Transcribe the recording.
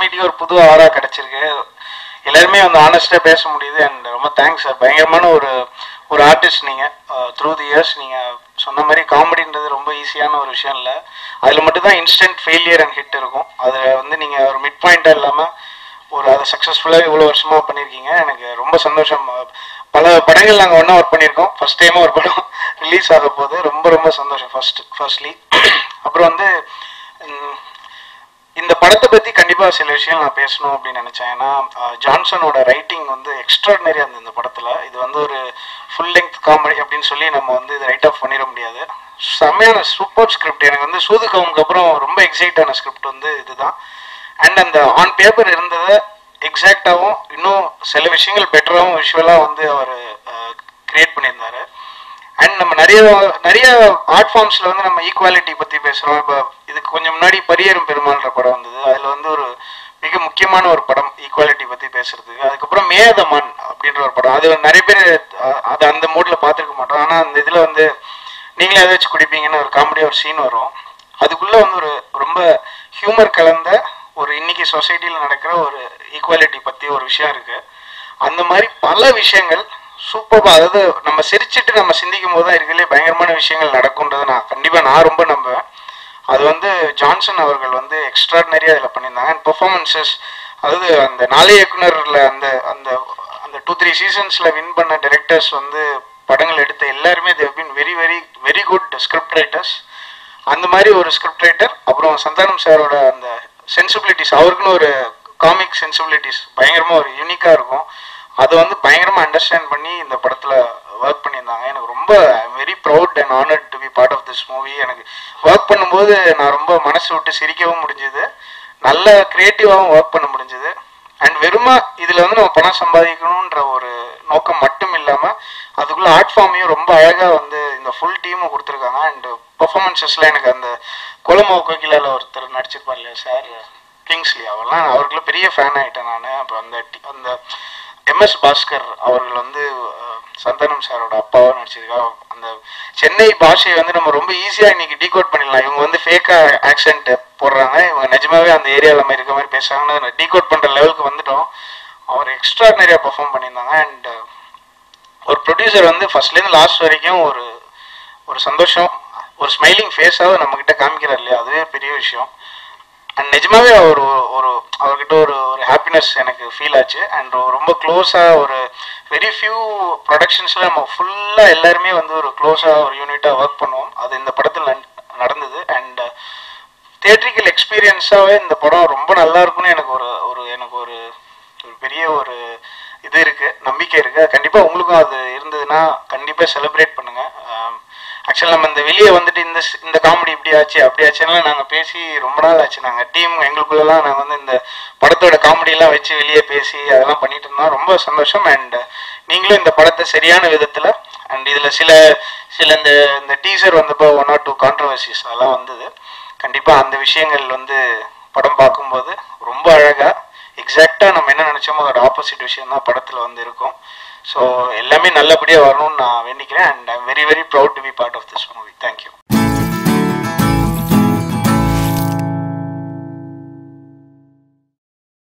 community ஒரு புது ஆரா கிடைச்சிருக்கு எல்லாருமே வந்து ஆனஸ்டாக பேச முடியுது அண்ட் ரொம்ப தேங்க்ஸ் சார் பயங்கரமான ஒரு ஒரு ஆர்டிஸ்ட் நீங்கள் த்ரூ தி இயர்ஸ் நீங்கள் சொன்ன மாதிரி காமெடின்றது ரொம்ப ஈஸியான ஒரு விஷயம் இல்லை அதில் மட்டும்தான் இன்ஸ்டன்ட் ஃபெயிலியர் அண்ட் ஹிட் இருக்கும் அதில் வந்து நீங்கள் ஒரு மிட் பாயிண்ட்டாக இல்லாமல் ஒரு அதை சக்ஸஸ்ஃபுல்லாக இவ்வளோ வருஷமாக பண்ணியிருக்கீங்க எனக்கு ரொம்ப சந்தோஷம் அஹ் பல படங்கள் நாங்கள் ஒன்றா ஒர்க் பண்ணியிருக்கோம் ஃபர்ஸ்ட் டைமாக ஒரு படம் ரிலீஸ் ஆக போகுது ரொம்ப ரொம்ப சந்தோஷம் ஃபர்ஸ்ட் ஃபர்ஸ்ட்லி அப்புறம் வந்து உம், இந்த படத்தை பற்றி கண்டிப்பாக சில விஷயம் நான் பேசணும் அப்படின்னு நினச்சேன் ஏன்னா அஹ், ஜான்சனோட ரைட்டிங் வந்து எக்ஸ்ட்ராடினரியாக இருந்தது இந்த படத்தில் இது வந்து ஒரு ஃபுல் லெங்க் காமெடி அப்படின்னு சொல்லி நம்ம வந்து இது ரைட் ஆஃப் பண்ணிட முடியாது செம்மையான சூப்பர் ஸ்கிரிப்ட் எனக்கு வந்து சூதுகவுமுக்கு அப்புறம் ரொம்ப எக்ஸைட் ஆன ஸ்கிரிப்ட் வந்து இதுதான் அண்ட் அந்த ஆன் பேப்பர் இருந்ததை எக்ஸாக்டாகவும் இன்னும் சில விஷயங்கள் பெட்டராகவும் விஷுவலாக வந்து அவர் கிரியேட் பண்ணியிருந்தாரு அண்ட் நம்ம நிறைய நிறைய ஆர்ட் ஃபார்ம்ஸில் வந்து நம்ம ஈக்குவாலிட்டி பற்றி பேசுகிறோம் இப்போ இதுக்கு கொஞ்சம் முன்னாடி பரியரும் பெருமாள்ன்ற படம் வந்தது அதில் வந்து ஒரு மிக முக்கியமான ஒரு படம் ஈக்குவாலிட்டி பற்றி பேசுறதுக்கு அதுக்கப்புறம் மேதமன் அப்படின்ற ஒரு படம் அது நிறைய பேர் அஹ், அது அந்த மூடில் பார்த்துருக்க மாட்டோம் ஆனால் அந்த இதில் வந்து நீங்களே ஏதாச்சும் குடிப்பீங்கன்னு ஒரு காமெடியாக ஒரு சீன் வரும் அதுக்குள்ளே வந்து ஒரு ரொம்ப ஹியூமர் கலந்த ஒரு இன்னைக்கு சொசைட்டியில் நடக்கிற ஒரு ஈக்குவாலிட்டி பற்றி ஒரு விஷயம் இருக்குது அந்த மாதிரி பல விஷயங்கள் சூப்பராக அதாவது நம்ம சிரிச்சிட்டு நம்ம சிந்திக்கும் போது தான் இருக்கிறதுலே பயங்கரமான விஷயங்கள் நடக்கும்ன்றதை நான் கண்டிப்பாக நான் ரொம்ப நம்புவேன் அது வந்து ஜான்சன் அவர்கள் வந்து எக்ஸ்ட்ராடினரியாக அதில் பண்ணியிருந்தாங்க அண்ட் பெர்ஃபார்மன்சஸ் அதாவது அந்த நாளை இயக்குனரில் அந்த அந்த அந்த டூ த்ரீ சீசன்ஸில் வின் பண்ண டைரக்டர்ஸ் வந்து படங்கள் எடுத்த எல்லாருமே they've been very very very good script writers அந்த மாதிரி ஒரு ஸ்கிரிப்ட் ரைட்டர் அப்புறம் சந்தானம் சாரோட அந்த சென்சிபிலிட்டிஸ் அவருக்குன்னு ஒரு காமிக் சென்சிபிலிட்டிஸ் பயங்கரமாக ஒரு யூனிக்காக இருக்கும் அதை வந்து பயங்கரமாக அண்டர்ஸ்டாண்ட் பண்ணி இந்த படத்தில் ஒர்க் பண்ணியிருந்தாங்க எனக்கு ரொம்ப very proud and honoured to be part of this movie எனக்கு ஒர்க் பண்ணும்போது நான் ரொம்ப மனசு விட்டு சிரிக்கவும் முடிஞ்சுது நல்ல க்ரியேட்டிவாகவும் ஒர்க் பண்ண முடிஞ்சுது அண்ட் வெறுமா இதில் வந்து நம்ம பணம் சம்பாதிக்கணுன்ற ஒரு நோக்கம் மட்டும் இல்லாமல் அதுக்குள்ள ஆர்ட் ஃபார்மையும் ரொம்ப அழகாக வந்து இந்த ஃபுல் டீமும் கொடுத்துருக்காங்க அண்ட் பர்ஃபார்மன்ஸஸில் எனக்கு அந்த குளமோ கோகிலால ஒருத்தர் நடிச்சிருப்பார் இல்லையா சார் கிங்ஸ்லி அவர்லாம் அவருக்குள்ள பெரிய ஃபேன் ஆகிட்டேன் நான் அப்போ அந்த டி- அந்த எம்எஸ் பாஸ்கர் அவர்கள் வந்து அஹ், சந்தானம் சாரோட அப்பாவா நடிச்சிருக்கா அந்த சென்னை பாஷையை வந்து நம்ம ரொம்ப ஈஸியாக இன்னைக்கு டீகோட் பண்ணிடலாம் இவங்க வந்து ஃபேக்காக ஆக்சென்ட் போடுறாங்க இவங்க நிஜமாவே அந்த ஏரியாவில் மாதிரி இருக்க மாதிரி பேசுறாங்கன்னு டீகோட் பண்ணுற லெவலுக்கு வந்துட்டோம் அவர் எக்ஸ்ட்ராடினரியாக பெர்ஃபார்ம் பண்ணியிருந்தாங்க அண்ட் ஒரு ப்ரொடியூசர் வந்து ஃபர்ஸ்ட்லேருந்து லாஸ்ட் வரைக்கும் ஒரு ஒரு சந்தோஷம் ஒரு ஸ்மைலிங் ஃபேஸாவது நம்மக்கிட்ட காமிக்கிறார் இல்லையா அதுவே பெரிய விஷயம் அண்ட் நிஜமாவே அவர் ஒரு- ஒரு அவர்கிட்ட ஒரு ஒரு ஹாப்பினஸ் எனக்கு ஃபீல் ஆச்சு அண்ட் ரொம்ப க்ளோஸாக ஒரு வெரி ஃபியூ ப்ரொடக்ஷன்ஸில் நம்ம ஃபுல்லாக எல்லாருமே வந்து ஒரு க்ளோஸாக ஒரு யூனிட்டாக ஒர்க் பண்ணுவோம் அது இந்த படத்தில் நடந்தது அண்ட் தியேட்ரிக்கல் எக்ஸ்பீரியன்ஸாகவே இந்த படம் ரொம்ப நல்லா இருக்கும்னு எனக்கு ஒரு ஒரு எனக்கு ஒரு ஒரு பெரிய ஒரு இது இருக்கு நம்பிக்கை இருக்கு கண்டிப்பா உங்களுக்கும் அது இருந்ததுன்னா கண்டிப்பா செலிப்ரேட் பண்ணுங்க ஆக்சுவலா நம்ம இந்த வெளியே வந்துட்டு இந்த ஸ்- இந்த காமெடி இப்படி ஆச்சு அப்படி ஆச்சுன்னா நாங்க பேசி ரொம்ப நாள் ஆச்சு நாங்க டீம் எங்களுக்குள்ளலாம் நாங்க வந்து இந்த படத்தோட காமெடி எல்லாம் வச்சு வெளியே பேசி அதெல்லாம் பண்ணிட்டு இருந்தோம் ரொம்ப சந்தோஷம் அண்ட் நீங்களும் இந்த படத்தை சரியான விதத்துல அண்ட் இதுல சில சில இந்த இந்த டீசர் வந்தப்போ ஒன் ஆர் டூ கான்ட்ரவர்சிஸ் அதெல்லாம் வந்தது கண்டிப்பா அந்த விஷயங்கள் வந்து படம் பார்க்கும்போது ரொம்ப அழகா எக்ஸாக்டா நம்ம என்ன நினைச்சோமோ அதோட ஆப்போசிட் விஷயம் தான் படத்துல வந்து இருக்கும் ஸோ எல்லாமே நல்லபடியா வரணும்னு நான் வேண்டிக்கிறேன் and I'm very very proud to be part of this movie thank you